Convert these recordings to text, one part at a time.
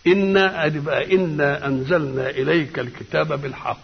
إنا أدبا إنا أنزلنا إليك الكتاب بالحق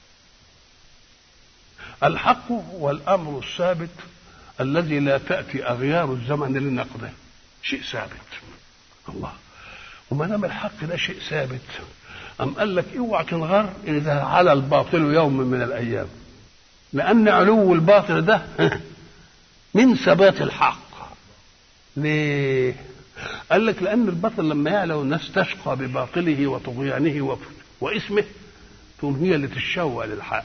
الحق هو الأمر الثابت الذي لا تأتي أغيار الزمن لنقضه شيء ثابت الله وما دام الحق ده شيء ثابت أم قال لك اوعى تنغر إذا على الباطل يوم من الأيام لأن علو الباطل ده من ثبات الحق ليه؟ قال لك لأن الباطل لما يعلى والناس تشقى بباطله وطغيانه واسمه تقوم هي اللي تتشوق للحق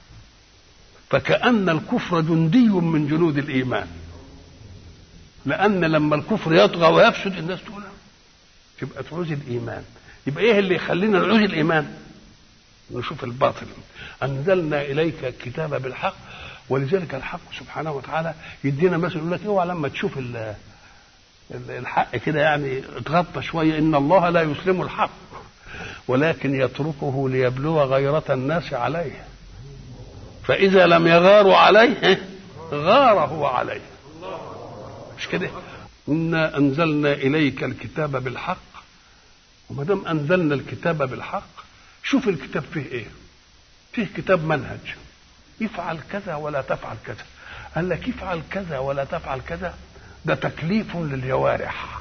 فكأن الكفر جندي من جنود الإيمان لأن لما الكفر يطغى ويفسد الناس تقول تبقى تعوز الإيمان يبقى إيه اللي يخلينا نعوز الإيمان نشوف الباطل أنزلنا إليك الكتاب بالحق ولذلك الحق سبحانه وتعالى يدينا مثل يقول لك اوعى لما تشوف الحق كده يعني اتغطى شويه ان الله لا يسلم الحق ولكن يتركه ليبلو غيرة الناس عليه فإذا لم يغاروا عليه غار هو عليه مش كده إنا أنزلنا إليك الكتاب بالحق وما دام أنزلنا الكتاب بالحق شوف الكتاب فيه إيه فيه كتاب منهج افعل كذا ولا تفعل كذا قال لك افعل كذا ولا تفعل كذا ده تكليف للجوارح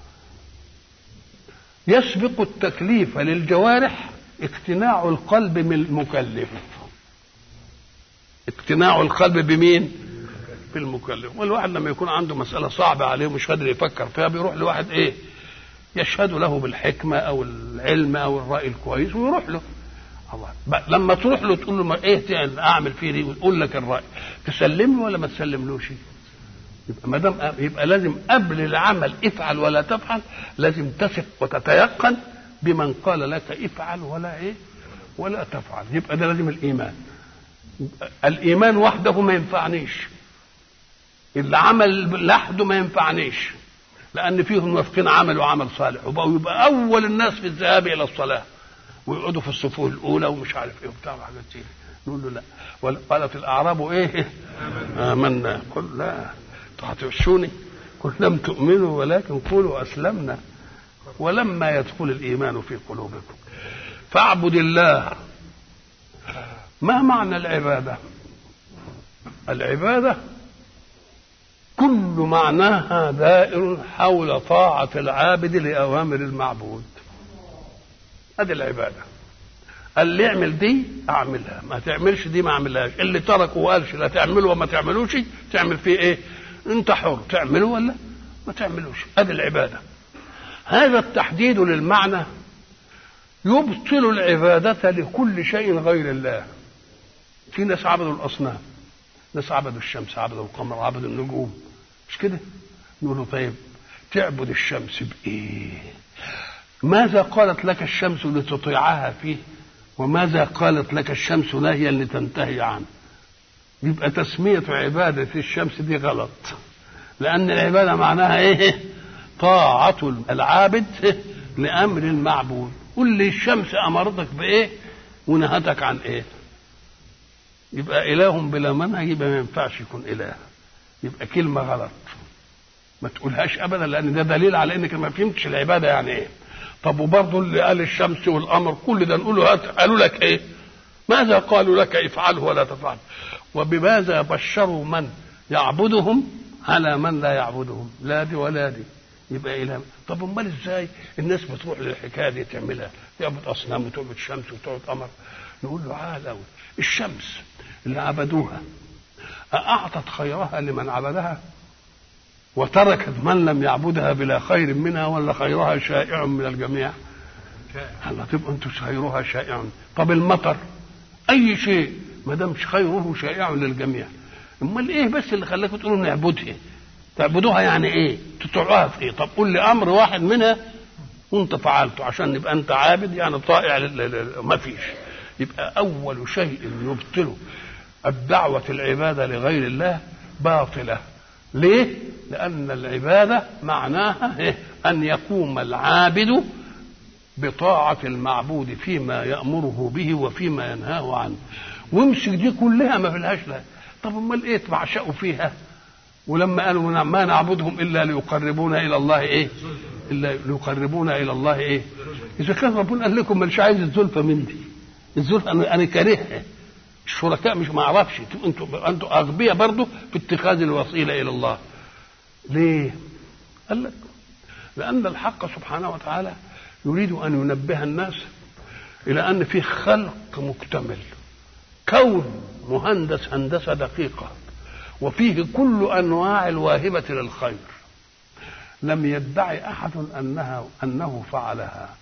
يسبق التكليف للجوارح اقتناع القلب من المكلف اقتناع القلب بمين بالمكلف والواحد لما يكون عنده مسألة صعبة عليه ومش قادر يفكر فيها بيروح لواحد ايه يشهد له بالحكمة او العلم او الرأي الكويس ويروح له الله لما تروح له تقول له ما ايه اعمل فيه دي ويقول لك الرأي تسلم له ولا ما تسلملوش يبقى ما دام يبقى لازم قبل العمل افعل ولا تفعل لازم تثق وتتيقن بمن قال لك افعل ولا ايه ولا تفعل يبقى ده لازم الايمان الايمان وحده ما ينفعنيش العمل لوحده ما ينفعنيش لان فيهم موافقين عمل وعمل صالح وبقوا يبقى اول الناس في الذهاب الى الصلاه ويقعدوا في الصفوف الاولى ومش عارف ايه وبتاع وحاجات زي نقول له لا قالت الاعراب ايه امنا قل لا هتغشوني قل لم تؤمنوا ولكن قولوا اسلمنا ولما يدخل الايمان في قلوبكم فاعبد الله ما معنى العباده العباده كل معناها دائر حول طاعه العابد لاوامر المعبود هذه العباده اللي يعمل دي اعملها ما تعملش دي ما اعملهاش اللي ترك وقالش لا تعمله وما تعملوش تعمل فيه ايه انت حر تعمله ولا ما تعملوش هذه العباده هذا التحديد للمعنى يبطل العبادة لكل شيء غير الله في ناس عبدوا الأصنام ناس عبدوا الشمس عبدوا القمر عبدوا النجوم مش كده نقول له طيب تعبد الشمس بإيه ماذا قالت لك الشمس لتطيعها فيه وماذا قالت لك الشمس نهيا لتنتهي عنه يبقى تسمية عبادة الشمس دي غلط لأن العبادة معناها إيه طاعة العابد لأمر المعبود قل لي الشمس أمرتك بإيه ونهتك عن إيه يبقى إله بلا منهج يبقى ما ينفعش يكون إله يبقى كلمة غلط ما تقولهاش أبدا لأن ده دليل على إنك ما فهمتش العبادة يعني إيه طب وبرضه اللي قال الشمس والقمر كل ده نقول له قالوا لك إيه ماذا قالوا لك افعله ولا تفعل وبماذا بشروا من يعبدهم على من لا يعبدهم لا دي ولا دي يبقى إله طب امال ازاي الناس بتروح للحكايه دي تعملها تعبد اصنام وتعبد شمس وتعبد قمر نقول له عال قوي الشمس اللي عبدوها أأعطت خيرها لمن عبدها وتركت من لم يعبدها بلا خير منها ولا خيرها شائع من الجميع هلا تبقى انتم خيرها شائع طب المطر اي شيء ما دامش خيره شائع للجميع امال ايه بس اللي خلاكم تقولوا نعبدها تعبدوها يعني ايه تطيعوها في ايه طب قول لي امر واحد منها وانت فعلته عشان نبقى انت عابد يعني طائع ما فيش يبقى اول شيء يبطله الدعوة العبادة لغير الله باطلة ليه؟ لأن العبادة معناها إيه؟ أن يقوم العابد بطاعة المعبود فيما يأمره به وفيما ينهاه عنه وامسك دي كلها ما فيلهاش لا طب امال ايه تعشقوا فيها ولما قالوا ما نعبدهم الا ليقربونا الى الله ايه الا ليقربونا الى الله ايه اذا كان ربنا قال لكم مش عايز الزلفه من دي الزلفه انا انا كارهها الشركاء مش ما اعرفش انتوا انتوا اغبياء برضه في اتخاذ الوسيله الى الله ليه؟ قال لك لان الحق سبحانه وتعالى يريد ان ينبه الناس الى ان في خلق مكتمل كون مهندس هندسه دقيقه وفيه كل انواع الواهبه للخير لم يدعي احد انها انه فعلها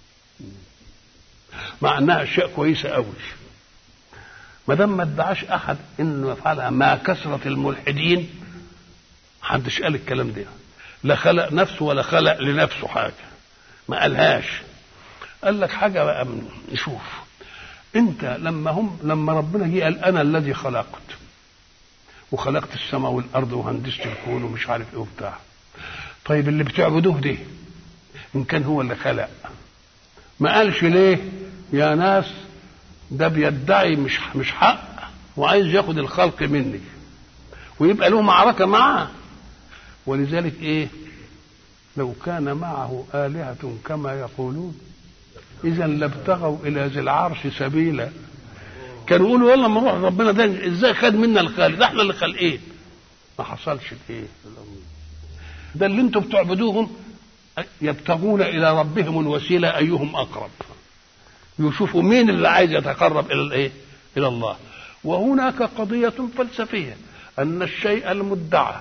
مع انها اشياء كويسه قوي ما دام ما ادعاش احد انه يفعلها مع كثره الملحدين محدش قال الكلام ده لا خلق نفسه ولا خلق لنفسه حاجه ما قالهاش قال لك حاجه بقى من نشوف انت لما هم لما ربنا جه قال انا الذي خلقت وخلقت السماء والارض وهندست الكون ومش عارف ايه وبتاع طيب اللي بتعبدوه ده ان كان هو اللي خلق ما قالش ليه يا ناس ده بيدعي مش مش حق وعايز ياخد الخلق مني ويبقى له معركه معاه ولذلك ايه لو كان معه آلهة كما يقولون إذا لابتغوا إلى ذي العرش سبيلا كانوا يقولوا يلا ما نروح ربنا ده ازاي خد منا الخالق ده احنا اللي خالقين ما حصلش الايه ده اللي انتم بتعبدوهم يبتغون الى ربهم الوسيله ايهم اقرب يشوفوا مين اللي عايز يتقرب الى الايه الى الله وهناك قضيه فلسفيه ان الشيء المدعى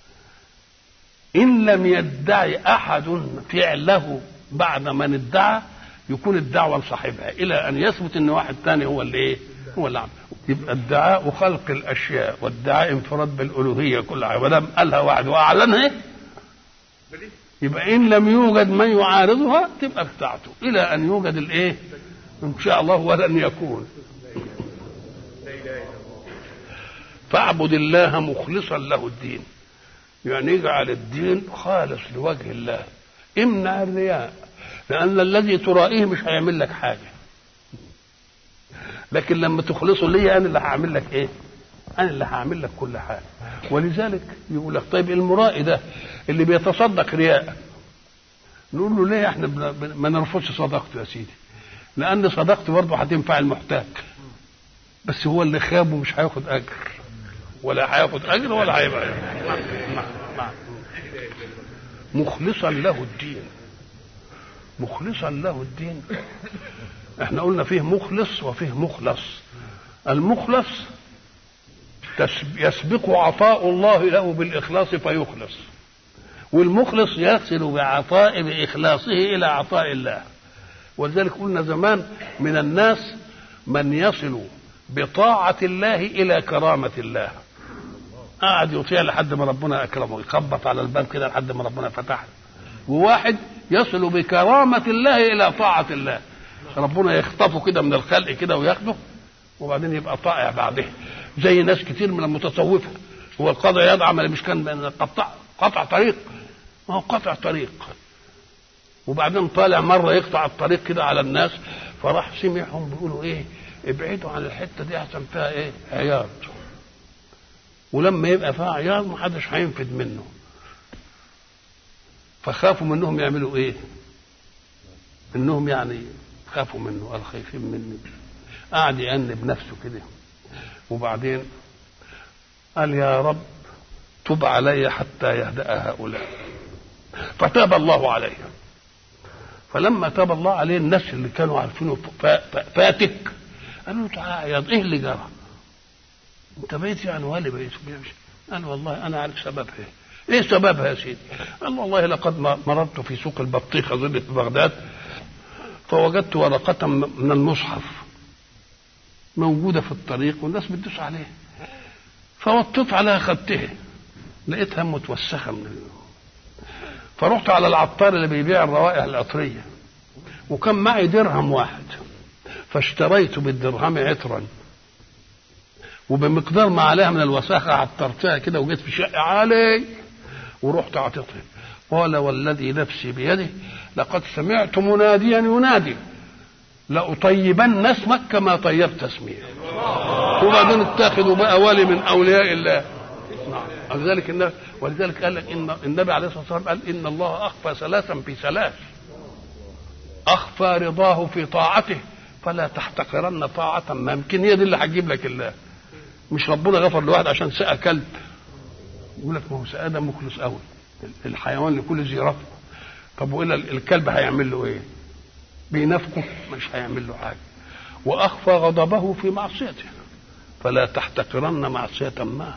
ان لم يدعي احد فعله بعد من ادعى يكون الدعوه لصاحبها الى ان يثبت ان واحد ثاني هو اللي ايه هو اللي عمل يبقى ادعاء خلق الاشياء وادعاء انفراد بالالوهيه كلها ودام قالها واحد واعلنها يبقى ان لم يوجد من يعارضها تبقى بتاعته الى ان يوجد الايه ان شاء الله ولن يكون فاعبد الله مخلصا له الدين يعني اجعل الدين خالص لوجه الله امنع الرياء لان الذي ترائيه مش هيعمل لك حاجه لكن لما تخلصه ليا انا اللي هعمل لك ايه انا اللي هعمل لك كل حاجه ولذلك يقول لك طيب المرائي ده اللي بيتصدق رياء نقول له ليه احنا ما نرفضش صدقته يا سيدي لان صدقته برضه هتنفع المحتاج بس هو اللي خاب ومش هياخد اجر ولا هياخد اجر ولا هيبقى مخلصا له الدين مخلصا له الدين احنا قلنا فيه مخلص وفيه مخلص المخلص يسبق عطاء الله له بالإخلاص فيخلص والمخلص يصل بعطاء بإخلاصه إلى عطاء الله ولذلك قلنا زمان من الناس من يصل بطاعة الله إلى كرامة الله قعد يطيع لحد ما ربنا أكرمه يخبط على الباب كده لحد ما ربنا فتح وواحد يصل بكرامة الله إلى طاعة الله ربنا يخطفه كده من الخلق كده وياخده وبعدين يبقى طائع بعده زي ناس كتير من المتصوفه هو القاضي يدعم اللي مش كان قطع قطع طريق ما هو قطع طريق وبعدين طالع مره يقطع الطريق كده على الناس فراح سمعهم بيقولوا ايه ابعدوا عن الحته دي احسن فيها ايه عياط ولما يبقى فيها عياط محدش هينفد منه فخافوا منهم يعملوا ايه انهم يعني خافوا منه قال خايفين مني قعد يأنب نفسه كده وبعدين قال يا رب تب علي حتى يهدأ هؤلاء فتاب الله عليه فلما تاب الله عليه الناس اللي كانوا عارفينه فاتك قالوا له تعالى ايه اللي جرى؟ انت بقيت يعني ولي بقيت قال والله انا عارف سببها ايه سببها يا سيدي؟ قال والله لقد مررت في سوق البطيخ اظن في بغداد فوجدت ورقة من المصحف موجودة في الطريق والناس بتدوس عليها فوطيت عليها خدتها لقيتها متوسخة من فرحت على العطار اللي بيبيع الروائح العطرية وكان معي درهم واحد فاشتريت بالدرهم عطرا وبمقدار ما عليها من الوساخة عطرتها كده وجيت في شقة عالي ورحت عطيتها قال والذي نفسي بيده لقد سمعت مناديا ينادي لأطيبن اسمك كما طيبت اسمي وبعدين اتخذوا بقى ولي من أولياء الله ولذلك النبي ولذلك قال لك ان النبي عليه الصلاه والسلام قال ان الله اخفى ثلاثا في ثلاث اخفى رضاه في طاعته فلا تحتقرن طاعة ما يمكن هي دي اللي هتجيب لك الله مش ربنا غفر لواحد عشان سقى كلب يقول لك ما هو سقى ده مخلص قوي الحيوان لكل ذي رفق طب والا الكلب هيعمل له ايه؟ بينافقه مش هيعمل له حاجه واخفى غضبه في معصيته فلا تحتقرن معصيه ما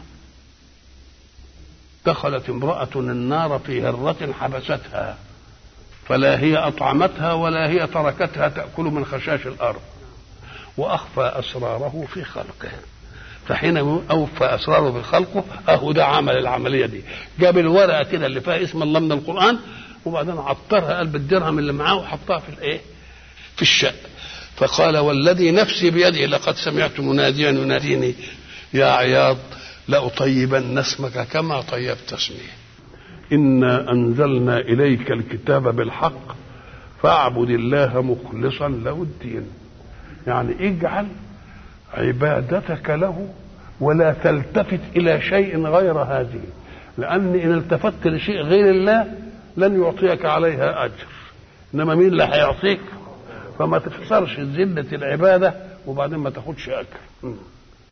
دخلت امراه النار في هره حبستها فلا هي اطعمتها ولا هي تركتها تاكل من خشاش الارض واخفى اسراره في خلقه فحين اوفى اسراره في خلقه اهو ده عمل العمليه دي جاب الورقه كده اللي فيها اسم الله من القران وبعدين عطرها قلب الدرهم اللي معاه وحطها في الايه في الشق فقال والذي نفسي بيده لقد سمعت مناديا يناديني يا عياض لأطيبن اسمك كما طيبت اسمي إنا أنزلنا إليك الكتاب بالحق فاعبد الله مخلصا له الدين يعني اجعل عبادتك له ولا تلتفت إلى شيء غير هذه لأن إن التفت لشيء غير الله لن يعطيك عليها أجر إنما مين اللي هيعطيك فما تخسرش زلة العبادة وبعدين ما تاخدش أجر